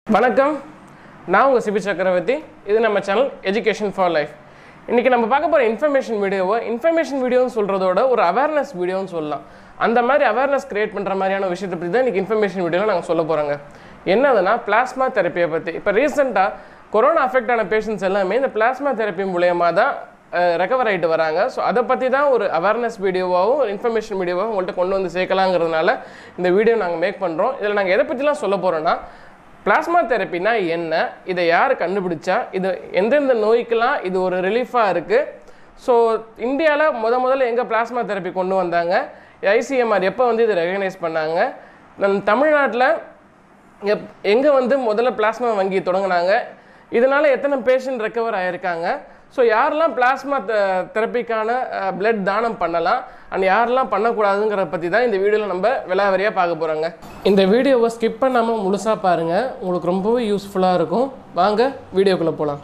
வணக்கம் நான் உங்கள் சிபி சக்கரவர்த்தி இது நம்ம சேனல் எஜுகேஷன் ஃபார் லைஃப் இன்றைக்கி நம்ம பார்க்க போகிற இன்ஃபர்மேஷன் வீடியோவை இன்ஃபர்மேஷன் வீடியோன்னு சொல்கிறதோட ஒரு அவேர்னஸ் வீடியோன்னு சொல்லலாம் அந்த மாதிரி அவேர்னஸ் கிரியேட் பண்ணுற மாதிரியான விஷயத்தை பற்றி தான் இன்றைக்கி இன்ஃபர்மேஷன் வீடியோவில் நாங்கள் சொல்ல போகிறோங்க என்னதுன்னா பிளாஸ்மா தெரப்பியை பற்றி இப்போ ரீசெண்டாக கொரோனா அஃபெக்ட் ஆன பேஷண்ட்ஸ் எல்லாமே இந்த பிளாஸ்மா தெரப்பி மூலயமா தான் ரெக்கவர் ஆகிட்டு வராங்க ஸோ அதை பற்றி தான் ஒரு அவேர்னஸ் வீடியோவாகவும் இன்ஃபர்மேஷன் வீடியோவாகவும் உங்கள்கிட்ட கொண்டு வந்து சேர்க்கலாங்கிறதுனால இந்த வீடியோ நாங்கள் மேக் பண்ணுறோம் இதில் நாங்கள் எதை பற்றிலாம் சொல்ல போகிறோன்னா பிளாஸ்மா தெரப்பினா என்ன இதை யார் கண்டுபிடிச்சா இது எந்தெந்த நோய்க்கெல்லாம் இது ஒரு ரிலீஃபாக இருக்குது ஸோ இந்தியாவில் முத முதல்ல எங்கே பிளாஸ்மா தெரப்பி கொண்டு வந்தாங்க ஐசிஎம்ஆர் எப்போ வந்து இதை ரெகனைஸ் பண்ணாங்க நம் தமிழ்நாட்டில் எப் எங்கே வந்து முதல்ல பிளாஸ்மா வங்கி தொடங்கினாங்க இதனால் எத்தனை பேஷண்ட் ரெக்கவர் ஆகியிருக்காங்க ஸோ யாரெல்லாம் பிளாஸ்மா தெரப்பிக்கான பிளட் தானம் பண்ணலாம் அண்ட் யாரெல்லாம் பண்ணக்கூடாதுங்கிறத பற்றி தான் இந்த வீடியோவில் நம்ம விலாவரியாக பார்க்க போகிறோங்க இந்த வீடியோவை ஸ்கிப் பண்ணாமல் முழுசாக பாருங்கள் உங்களுக்கு ரொம்பவே யூஸ்ஃபுல்லாக இருக்கும் வாங்க வீடியோக்குள்ளே போகலாம்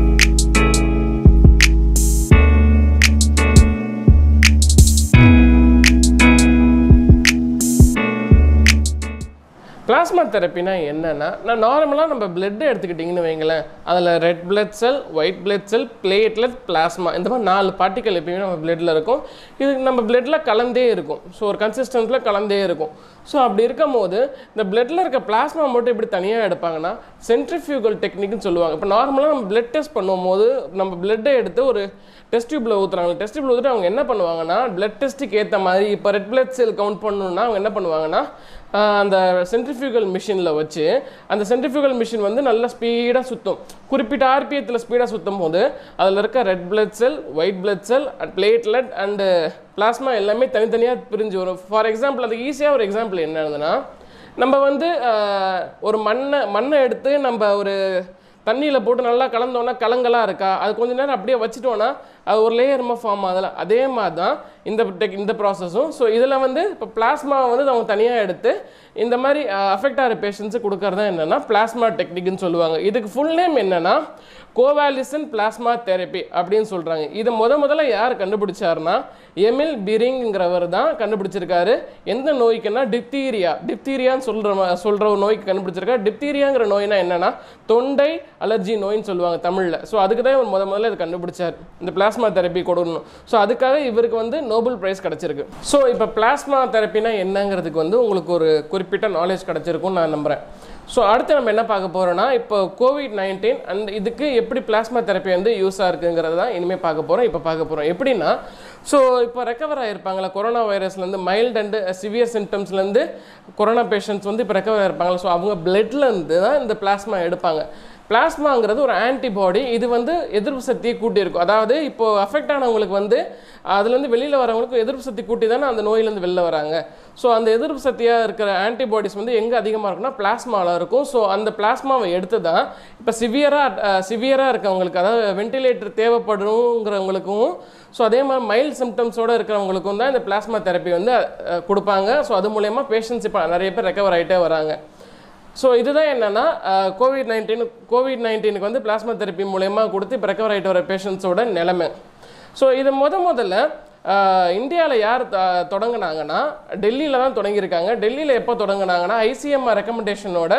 பிளாஸ்மா தெரப்பினா என்னன்னா நான் நார்மலாக நம்ம பிளட்டை எடுத்துக்கிட்டிங்கன்னு வைங்களேன் அதில் red blood cell white blood cell platelet plasma இந்த மாதிரி நாலு பார்ட்டிக்கல் எப்பயுமே நம்ம பிளட்டில் இருக்கும் இது நம்ம பிளட்டில் கலந்தே இருக்கும் ஸோ ஒரு கன்சிஸ்டன்ஸில் கலந்தே இருக்கும் ஸோ அப்படி இருக்கும் போது இந்த பிளட்டில் இருக்க பிளாஸ்மா மட்டும் எப்படி தனியாக எடுப்பாங்கன்னா சென்ட்ரிஃபியூகல் டெக்னிக்னு சொல்லுவாங்க இப்போ நார்மலாக நம்ம பிளட் டெஸ்ட் பண்ணும்போது நம்ம பிளட்டை எடுத்து ஒரு டெஸ்ட் டியூப்பில் ஊற்றுறாங்க டெஸ்ட் டியூப்பில் ஊற்றிட்டு அவங்க என்ன பண்ணுவாங்கன்னா பிளட் டெஸ்ட்டுக்கு ஏற்ற மாதிரி இப்போ ரெட் பிளட் செல் கவுண்ட் பண்ணணுன்னா அவங்க என்ன பண்ணுவாங்கன்னா ஆஹ் அந்த சென்ட்ரிஃபியூகல் மிஷினில் வச்சு அந்த சென்ட்ரிஃபியூகல் மிஷின் வந்து நல்லா ஸ்பீடாக சுற்றும் குறிப்பிட்ட ஆர்பிஎத்தில் ஸ்பீடாக சுற்றும் போது அதில் இருக்க red blood cell white blood cell and platelet and plasma எல்லாமே தனித்தனியாக பிரிஞ்சு வரும் ஃபார் எக்ஸாம்பிள் அதுக்கு ஈஸியாக ஒரு எக்ஸாம்பிள் என்னதுன்னா நம்ம வந்து ஆஹ் ஒரு மண்ணை மண்ணை எடுத்து நம்ம ஒரு தண்ணியில் போட்டு நல்லா கலந்தோன்னா கலங்கலாக இருக்கா அது கொஞ்ச நேரம் அப்படியே வச்சுட்டோன்னா அது ஒரு லேயர்மாக ஃபார்ம் ஆகல அதே மாதிரி தான் இந்த டெக் இந்த ப்ராசஸும் ஸோ இதில் வந்து இப்போ பிளாஸ்மா வந்து அவங்க தனியாக எடுத்து இந்த மாதிரி அஃபெக்ட் ஆகிற பேஷண்ட்ஸு கொடுக்கறது என்னென்னா பிளாஸ்மா டெக்னிக்னு சொல்லுவாங்க இதுக்கு ஃபுல் நேம் என்னென்னா கோவாலிசன் பிளாஸ்மா தெரப்பி அப்படின்னு சொல்கிறாங்க இதை முத முதல்ல யார் கண்டுபிடிச்சாருன்னா எமில் பிரிங்கிறவர் தான் கண்டுபிடிச்சிருக்காரு எந்த நோய்க்குன்னா டிப்தீரியா டிப்தீரியான்னு சொல்கிற சொல்கிற ஒரு நோய்க்கு கண்டுபிடிச்சிருக்காரு டிப்தீரியாங்கிற நோய்னா என்னென்னா தொண்டை அலர்ஜி நோயின்னு சொல்லுவாங்க தமிழில் ஸோ அதுக்கு தான் இவர் முத முதல்ல இது கண்டுபிடிச்சார் இந்த பிளாஸ்மா தெரப்பி கொடுக்கணும் ஸோ அதுக்காக இவருக்கு வந்து நோபல் ப்ரைஸ் கிடச்சிருக்கு ஸோ இப்போ பிளாஸ்மா தெரப்பினா என்னங்கிறதுக்கு வந்து உங்களுக்கு ஒரு குறிப்பிட்ட நாலேஜ் கிடச்சிருக்கும்னு நான் நம்புகிறேன் ஸோ அடுத்து நம்ம என்ன பார்க்க போகிறோம்னா இப்போ கோவிட் நைன்டீன் அந்த இதுக்கு எப்படி பிளாஸ்மா தெரப்பி வந்து யூஸாக இருக்குங்கிறது தான் இனிமேல் பார்க்க போகிறோம் இப்போ பார்க்க போகிறோம் எப்படின்னா ஸோ இப்போ ரெக்கவர் ஆகிருப்பாங்களா கொரோனா வைரஸ்லேருந்து மைல்டு அண்டு சிவியர் சிம்டம்ஸ்லேருந்து கொரோனா பேஷண்ட்ஸ் வந்து இப்போ ரெக்கவர் ஆகிருப்பாங்களா ஸோ அவங்க பிளட்லேருந்து தான் இந்த பிளாஸ்மா எடுப்பாங்க பிளாஸ்மாங்கிறது ஒரு ஆன்டிபாடி இது வந்து எதிர்ப்பு சக்தியை கூட்டியிருக்கும் அதாவது இப்போ அஃபெக்ட் ஆனவங்களுக்கு வந்து அதுலேருந்து வெளியில் வரவங்களுக்கு எதிர்ப்பு சக்தி கூட்டி தானே அந்த நோயிலேருந்து வெளில வராங்க ஸோ அந்த எதிர்ப்பு சக்தியாக இருக்கிற ஆன்டிபாடிஸ் வந்து எங்கே அதிகமாக இருக்குன்னா பிளாஸ்மாவில் இருக்கும் ஸோ அந்த பிளாஸ்மாவை எடுத்து தான் இப்போ சிவியராக சிவியராக இருக்கவங்களுக்கு அதாவது வென்டிலேட்டர் தேவைப்படுறவங்கிறவங்களுக்கும் ஸோ அதே மாதிரி மைல்டு சிம்டம்ஸோடு இருக்கிறவங்களுக்கும் தான் இந்த பிளாஸ்மா தெரப்பி வந்து அஹ், கொடுப்பாங்க ஸோ அது மூலயமா பேஷண்ட்ஸ் இப்போ நிறைய பேர் ரெக்கவர் ஆகிட்டே வராங்க ஸோ இதுதான் என்னென்னா கோவிட் நைன்டீன் கோவிட் நைன்டீனுக்கு வந்து பிளாஸ்மா தெரப்பி மூலயமா கொடுத்து இப்போ ரெக்கவர் ஆகிட்டு வர பேஷண்ட்ஸோட நிலைமை ஸோ இது முத முதல்ல இந்தியாவில் யார் த- தொடங்குனாங்கன்னா டெல்லியில் தான் தொடங்கியிருக்காங்க டெல்லியில் எப்போ தொடங்குனாங்கன்னா ஐசிஎம்ஆர் ரெக்கமெண்டேஷனோட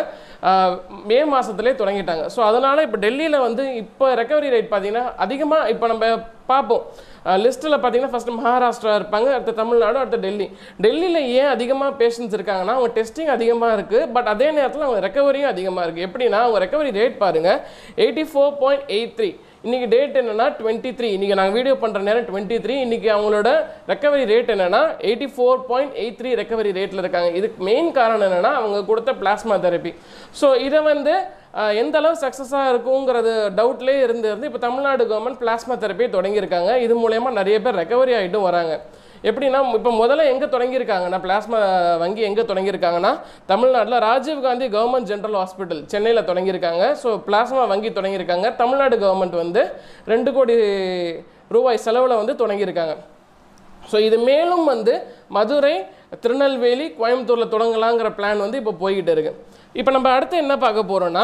மே மாதத்துலேயே தொடங்கிட்டாங்க ஸோ அதனால் இப்போ டெல்லியில் வந்து இப்போ ரெக்கவரி ரேட் பார்த்தீங்கன்னா அதிகமாக இப்போ நம்ம பார்ப்போம் லிஸ்ட்டில் பார்த்தீங்கன்னா ஃபஸ்ட்டு மகாராஷ்டிரா இருப்பாங்க அடுத்து தமிழ்நாடு அடுத்து டெல்லி டெல்லியில் ஏன் அதிகமாக பேஷண்ட்ஸ் இருக்காங்கன்னா அவங்க டெஸ்டிங் அதிகமாக இருக்குது பட் அதே நேரத்தில் அவங்க ரெக்கவரியும் அதிகமாக இருக்குது எப்படின்னா அவங்க ரெக்கவரி ரேட் பாருங்கள் eighty four point eight three இன்றைக்கி டேட் என்னென்னா டுவெண்ட்டி த்ரீ இன்றைக்கி நாங்கள் வீடியோ பண்ணுற நேரம் டுவெண்ட்டி த்ரீ இன்றைக்கி அவங்களோட ரெக்கவரி ரேட் என்னென்னா eighty four point eight three recovery ரேட்டில் இருக்காங்க இதுக்கு மெயின் காரணம் என்னென்னா அவங்க கொடுத்த பிளாஸ்மா தெரப்பி ஸோ இதை வந்து அஹ், எந்த அளவு சக்ஸஸாக இருக்குங்கிறது டவுட்லேயே இருந்து இருந்து இப்போ தமிழ்நாடு கவர்மெண்ட் பிளாஸ்மா தெரப்பி தொடங்கியிருக்காங்க இது மூலயமா நிறைய பேர் ரெக்கவரி ஆகிட்டும் வராங்க எப்படின்னா இப்போ முதல்ல எங்கே தொடங்கியிருக்காங்கன்னா பிளாஸ்மா வங்கி எங்கே தொடங்கியிருக்காங்கன்னா தமிழ்நாட்டில் Rajiv Gandhi government general hospital சென்னையில் தொடங்கியிருக்காங்க ஸோ பிளாஸ்மா வங்கி தொடங்கியிருக்காங்க தமிழ்நாடு கவர்மெண்ட் வந்து ரெண்டு கோடி ரூபாய் செலவில் வந்து தொடங்கியிருக்காங்க ஸோ இது மேலும் வந்து மதுரை திருநெல்வேலி கோயம்புத்தூரில் தொடங்கலாங்கிற பிளான் வந்து இப்போ போய்கிட்டு இருக்கு இப்போ நம்ம அடுத்து என்ன பார்க்க போகிறோன்னா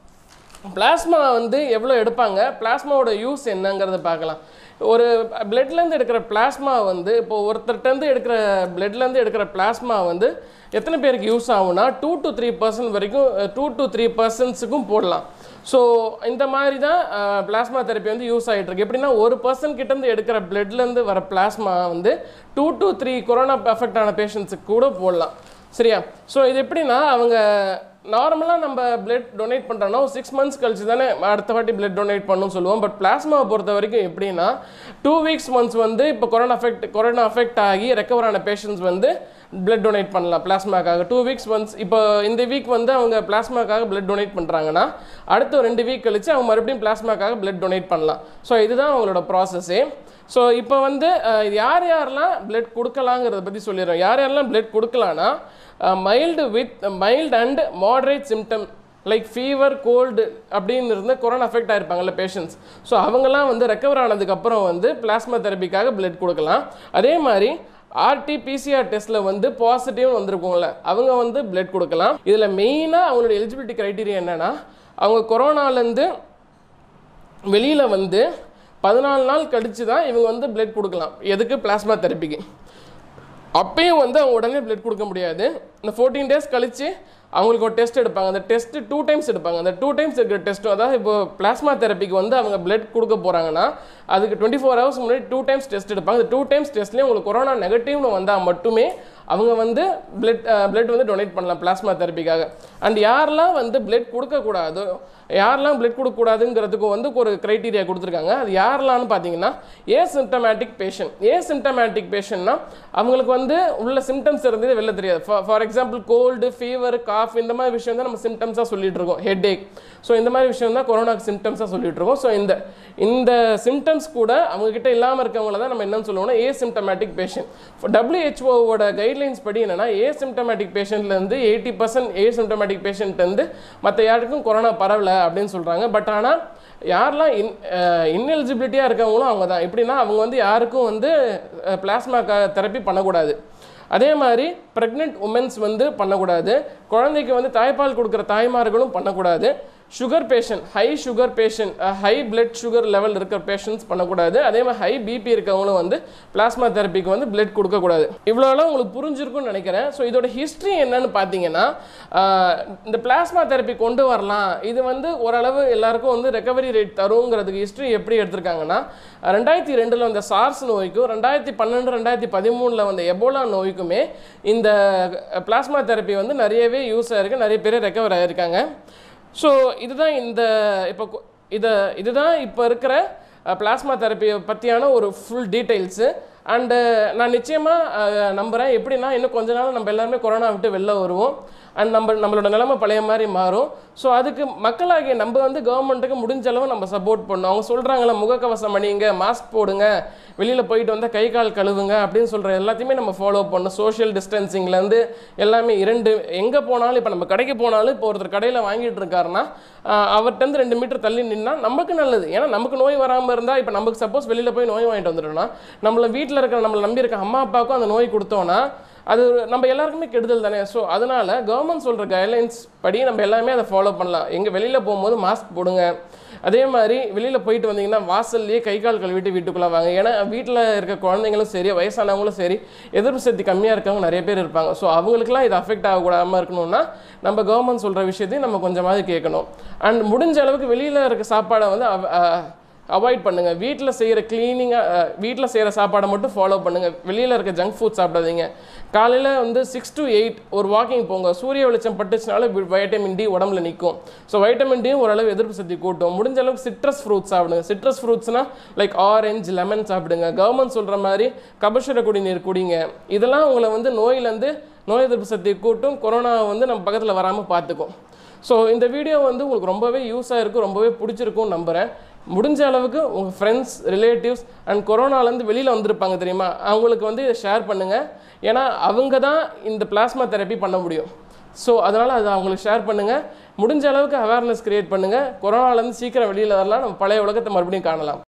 பிளாஸ்மா வந்து எவ்வளோ எடுப்பாங்க பிளாஸ்மாவோட யூஸ் என்னங்கிறத பார்க்கலாம் ஒரு பிளட்லேருந்து எடுக்கிற பிளாஸ்மா வந்து இப்போ ஒருத்தர்கிட்டருந்து எடுக்கிற பிளட்லேருந்து எடுக்கிற பிளாஸ்மா வந்து எத்தனை பேருக்கு யூஸ் ஆகும்னா டூ டு த்ரீ பர்சன்ட் வரைக்கும் டூ டு த்ரீ பர்சன்ட்ஸுக்கும் போடலாம் ஸோ இந்த மாதிரி தான் பிளாஸ்மா தெரப்பி வந்து யூஸ் ஆகிட்டு இருக்கு எப்படின்னா ஒரு பர்சன் கிட்டேருந்து எடுக்கிற பிளட்லேருந்து வர பிளாஸ்மா வந்து two to three corona affect ஆன பேஷண்ட்ஸுக்கு கூட போடலாம் சரியா ஸோ இது எப்படின்னா அவங்க நார்மலாக நம்ம பிளட் டொனேட் பண்ணுறோன்னா ஒரு சிக்ஸ் மந்த்ஸ் கழிச்சு தானே அடுத்த வாட்டி பிளட் டொனேட் பண்ணணும்னு சொல்லுவோம் பட் பிளாஸ்மாவை பொறுத்த வரைக்கும் எப்படின்னா டூ வீக்ஸ் மந்த்ஸ் வந்து இப்போ கொரோனா அஃபெக்ட் கொரோனா அஃபெக்ட் ஆகி ரெக்கவர் ஆன பேஷண்ட்ஸ் வந்து பிளட் டொனேட் பண்ணலாம் பிளாஸ்மாக்காக டூ வீக்ஸ் ஒன்ஸ் இப்போ இந்த வீக் வந்து அவங்க பிளாஸ்மாக்காக பிளட் டொனேட் பண்ணுறாங்கன்னா அடுத்த ரெண்டு வீக் கழிச்சு அவங்க மறுபடியும் பிளாஸ்மாக்காக பிளட் டொனேட் பண்ணலாம் ஸோ இதுதான் அவங்களோட ப்ராசஸ்ஸே ஸோ இப்போ வந்து அஹ், யார் யாரெல்லாம் பிளட் கொடுக்கலாங்கிறத பற்றி சொல்லிடுறோம் யார் யாரெல்லாம் பிளட் கொடுக்கலான்னா mild with mild and moderate symptom like fever cold அப்படின்னு இருந்து கொரோனா அஃபெக்ட் ஆயிருப்பாங்கல்ல பேஷண்ட்ஸ் ஸோ அவங்கெல்லாம் வந்து ரெக்கவர் ஆனதுக்கப்புறம் வந்து பிளாஸ்மா தெரப்பிக்காக பிளட் கொடுக்கலாம் அதே மாதிரி ஆர்டி பிசிஆர் டெஸ்ட்டில் வந்து பாசிட்டிவ் வந்திருக்கும்ல அவங்க வந்து பிளட் கொடுக்கலாம் இதில் மெயினாக அவங்களோட எலிஜிபிலிட்டி க்ரைட்டீரியா என்னென்னா அவங்க கொரோனாலேருந்து வெளியில் வந்து பதினாலு நாள் கழிச்சு தான் இவங்க வந்து பிளட் கொடுக்கலாம் எதுக்கு பிளாஸ்மா தெரப்பிக்கு அப்பயும் வந்து அவங்க உடனே பிளட் கொடுக்க முடியாது இந்த ஃபோர்டீன் டேஸ் கழிச்சு அவங்களுக்கு ஒரு டெஸ்ட் எடுப்பாங்க அந்த டெஸ்ட் டூ டைம்ஸ் எடுப்பாங்க அந்த டூ டைம்ஸ் இருக்கிற டெஸ்ட்டும் அதாவது இப்போ பிளாஸ்மா தெரப்பிக்கு வந்து அவங்க பிளட் கொடுக்க போகிறாங்கன்னா அதுக்கு டுவெண்ட்டி ஃபோர் ஹவர்ஸ் முன்னாடி டூ டைம்ஸ் டெஸ்ட் எடுப்பாங்க அந்த டூ டைம்ஸ் டெஸ்ட்லேயும் உங்களுக்கு கொரோனா நெகட்டிவ்னு வந்தால் மட்டுமே அவங்க வந்து பிளட் பிளட் வந்து டொனேட் பண்ணலாம் பிளாஸ்மா தெரப்பிக்காக அண்ட் யாரெல்லாம் வந்து பிளட் கொடுக்கக்கூடாதோ யாரெல்லாம் பிளட் கொடுக்கக்கூடாதுங்கிறதுக்கு வந்து ஒரு க்ரைட்டீரியா கொடுத்துருக்காங்க அது யாரெல்லாம்னு பார்த்தீங்கன்னா asymptomatic patient asymptomatic பேஷண்ட்னா அவங்களுக்கு வந்து உள்ள சிம்டம்ஸ் இருந்தது வெளில தெரியாது for example cold fever cough இந்த மாதிரி விஷயம் தான் நம்ம சிம்டம்ஸாக சொல்லிட்டு இருக்கோம் ஹெட் ஏக் ஸோ இந்த மாதிரி விஷயம் தான் கொரோனாக்கு சிம்டம்ஸாக சொல்லிட்டு இருக்கோம் ஸோ இந்த இந்த சிம்டம்ஸ் கூட அவங்க கிட்ட இல்லாமல் இருக்கவங்கள தான் நம்ம என்னன்னு சொல்லுவோம்னா ஏ சிம்டமேட்டிக் பேஷண்ட் டபிள்யூஹெச்ஓவோட கைட்லைன்ஸ் படி என்னன்னா ஏ சிம்டமேட்டிக் பேஷண்ட்லேருந்து எயிட்டி பர்சன்ட் ஏ சிம்டமேட்டிக் பேஷண்ட்லேருந்து மற்ற யாருக்கும் கொரோனா பரவல அப்படின்னு சொல்கிறாங்க பட் ஆனால் யாரெல்லாம் இன் இன்எலிஜிபிலிட்டியாக இருக்கவங்களும் அவங்க தான் எப்படின்னா அவங்க வந்து யாருக்கும் வந்து பிளாஸ்மா தெரப்பி பண்ணக்கூடாது அதே மாதிரி ப்ரெக்னென்ட் உமன்ஸ் வந்து பண்ணக்கூடாது குழந்தைக்கு வந்து தாய்ப்பால் கொடுக்குற தாய்மார்களும் பண்ணக்கூடாது sugar patient high sugar patient high blood sugar level இருக்கிற பேஷண்ட்ஸ் பண்ணக்கூடாது அதே மாதிரி ஹை பிபி இருக்கவங்களும் வந்து பிளாஸ்மா தெரப்பிக்கு வந்து பிளட் கொடுக்கக்கூடாது இவ்வளோலாம் உங்களுக்கு புரிஞ்சிருக்கும்னு நினைக்கிறேன் ஸோ இதோட ஹிஸ்ட்ரி என்னன்னு பார்த்தீங்கன்னா ஆஹ், இந்த பிளாஸ்மா தெரப்பி கொண்டு வரலாம் இது வந்து ஓரளவு எல்லாருக்கும் வந்து ரெக்கவரி ரேட் தருங்கிறதுக்கு ஹிஸ்ட்ரி எப்படி எடுத்திருக்காங்கன்னா ரெண்டாயிரத்தி ரெண்டில் வந்த சார்ஸ் நோய்க்கும் ரெண்டாயிரத்தி பன்னெண்டு ரெண்டாயிரத்தி பதிமூணில் வந்த எபோலா நோய்க்குமே இந்த பிளாஸ்மா தெரப்பி வந்து நிறையவே யூஸ் ஆயிருக்கு நிறைய பேர் ரெக்கவர் ஆகிருக்காங்க ஸோ இதுதான் இந்த இப்போ கு- இதை இதுதான் இப்போ இருக்கிற பிளாஸ்மா தெரப்பியை பற்றியான ஒரு ஃபுல் டீட்டெயில்ஸு அண்டு நான் நிச்சயமாக நம்புகிறேன் எப்படின்னா இன்னும் கொஞ்ச நாள் நம்ம எல்லாருமே கொரோனா விட்டு வெளில வருவோம் அண்ட் நம்ம நம்மளோட நிலைமை பழைய மாதிரி மாறும் ஸோ அதுக்கு மக்களாகிய நம்ம வந்து கவர்மெண்ட்டுக்கு முடிஞ்ச அளவு நம்ம சப்போர்ட் பண்ணணும் அவங்க சொல்கிறாங்களே முகக்கவசம் அணியுங்க மாஸ்க் போடுங்க வெளியில் போயிட்டு வந்தால் கை கால் கழுவுங்க அப்படின்னு சொல்கிற எல்லாத்தையுமே நம்ம ஃபாலோ பண்ணணும் சோஷியல் டிஸ்டன்சிங்லேருந்து எல்லாமே இரண்டு எங்கே போனாலும் இப்போ நம்ம கடைக்கு போனாலும் இப்போ ஒருத்தர் கடையில் வாங்கிட்டு இருக்காருன்னா ஆஹ், அவர்ட்டேருந்து ரெண்டு மீட்டர் தள்ளி நின்னா நமக்கு நல்லது ஏன்னா நமக்கு நோய் வராமல் இருந்தால் இப்போ நமக்கு சப்போஸ் வெளியில் போய் நோய் வாங்கிட்டு வந்துட்டோம்னா நம்மளை வீட்டில் இருக்கிற நம்மளை நம்பி இருக்க அம்மா அப்பாவுக்கும் அந்த நோய் கொடுத்தோன்னா அது நம்ம எல்லாருக்குமே கெடுதல் தானே ஸோ அதனால கவர்மெண்ட் சொல்கிற கைட்லைன்ஸ் படி நம்ம எல்லாமே அதை ஃபாலோ பண்ணலாம் எங்கே வெளியில் போகும்போது மாஸ்க் போடுங்க அதே மாதிரி வெளியில் போயிட்டு வந்தீங்கன்னா வாசல்லையே கை கால் கழுவிட்டு வீட்டுக்குள்ளே வாங்க ஏன்னா வீட்டில் இருக்க குழந்தைங்களும் சரி வயசானவங்களும் சரி எதிர்ப்பு சக்தி கம்மியாக இருக்கவங்க நிறைய பேர் இருப்பாங்க ஸோ அவங்களுக்குலாம் இது அஃபெக்ட் ஆகக்கூடாமல் இருக்கணும்னா நம்ம கவர்மெண்ட் சொல்கிற விஷயத்தையும் நம்ம கொஞ்சமாவது கேட்கணும் அண்ட் முடிஞ்ச அளவுக்கு வெளியில் இருக்க சாப்பாடை வந்து அவ- அஹ் அவாய்ட் பண்ணுங்கள் வீட்டில் செய்கிற க்ளீனிங்காக வீட்டில் செய்கிற சாப்பாடை மட்டும் ஃபாலோ பண்ணுங்கள் வெளியில் இருக்க ஜங்க் ஃபுட் சாப்பிடாதீங்க காலையில் வந்து சிக்ஸ் to எயிட் ஒரு வாக்கிங் போங்க சூரிய வெளிச்சம் பட்டுச்சுனால வைட்டமின் டி உடம்புல நிற்கும் ஸோ வைட்டமின் டியும் ஓரளவு எதிர்ப்பு சக்தி கூட்டும் முடிஞ்ச அளவுக்கு சிட்ரஸ் ஃப்ரூட்ஸ் சாப்பிடுங்க சிட்ரஸ் ஃப்ரூட்ஸ்னால் லைக் ஆரஞ்சு லெமன் சாப்பிடுங்க கவர்மெண்ட் சொல்கிற மாதிரி கபசுர குடிநீர் குடிங்க இதெல்லாம் உங்களை வந்து நோயிலேருந்து நோய் எதிர்ப்பு சக்தி கூட்டும் கொரோனா வந்து நம்ம பக்கத்தில் வராமல் பார்த்துக்கும் ஸோ இந்த வீடியோ வந்து உங்களுக்கு ரொம்பவே யூஸாக இருக்கும் ரொம்பவே பிடிச்சிருக்கும்னு நம்புகிறேன் முடிஞ்ச அளவுக்கு உங்கள் ஃப்ரெண்ட்ஸ் ரிலேட்டிவ்ஸ் அண்ட் கொரோனாலேருந்து வெளியில் வந்திருப்பாங்க தெரியுமா அவங்களுக்கு வந்து இதை ஷேர் பண்ணுங்கள் ஏன்னா அவங்க தான் இந்த பிளாஸ்மா தெரப்பி பண்ண முடியும் ஸோ அதனால் அதை அவங்களுக்கு ஷேர் பண்ணுங்கள் முடிஞ்ச அளவுக்கு அவேர்னஸ் கிரியேட் பண்ணுங்கள் கொரோனாலேருந்து சீக்கிரம் வெளியில் வரலாம் நம்ம பழைய உலகத்தை மறுபடியும் காணலாம்